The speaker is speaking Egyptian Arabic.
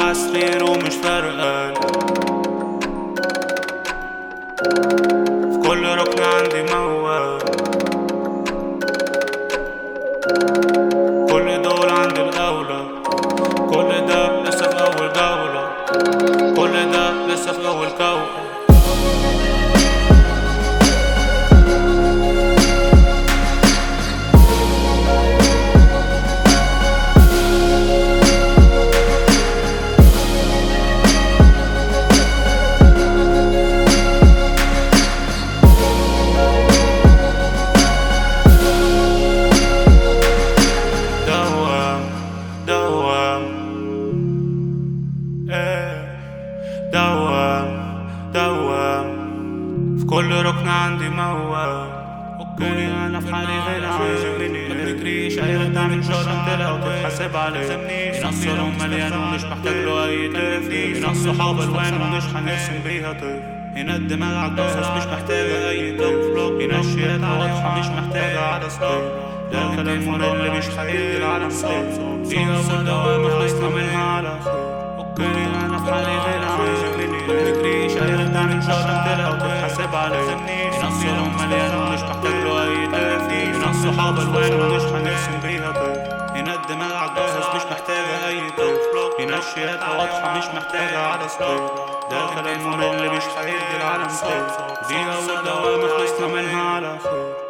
عالسرير ومش فارقان في كل ركن عندي موال كل دول عندي الأولى كل ده لسه في أول جولة كل ده لسه في أول كوكب دوام دوام ايه دوام دوام في كل ركن عندي موال اوكي انا في حالي غير عايز مني ما تجريش اي رد من شر انت لو تتحاسب عليه من الصالون مليان ومش محتاج له اي تفنيش من الصحاب الوان ومش هنرسم بيها طيف هنا الدماغ عالجوز مش محتاجة أي طيف هنا الشياكة واضحة مش محتاجة عدس طيف ده الكلام اللي مش هيدي العالم صيف فيها والدوام خلصنا منها على خير اوكي انا في حالي غير عايز مني ما تجريش اي رد من شر انت لو تتحاسب عليه من الصالون مليان ومش محتاج له اي تفنيش من الصحاب الوان ومش هنرسم بيها طيف هنا الدماغ عالجوز مش محتاجة أي طيف هنا الشياكة واضحة مش محتاجة عدس طيف ده كلام اللي مش هيدي العالم صيف فيها والدوام خلصنا منها على خير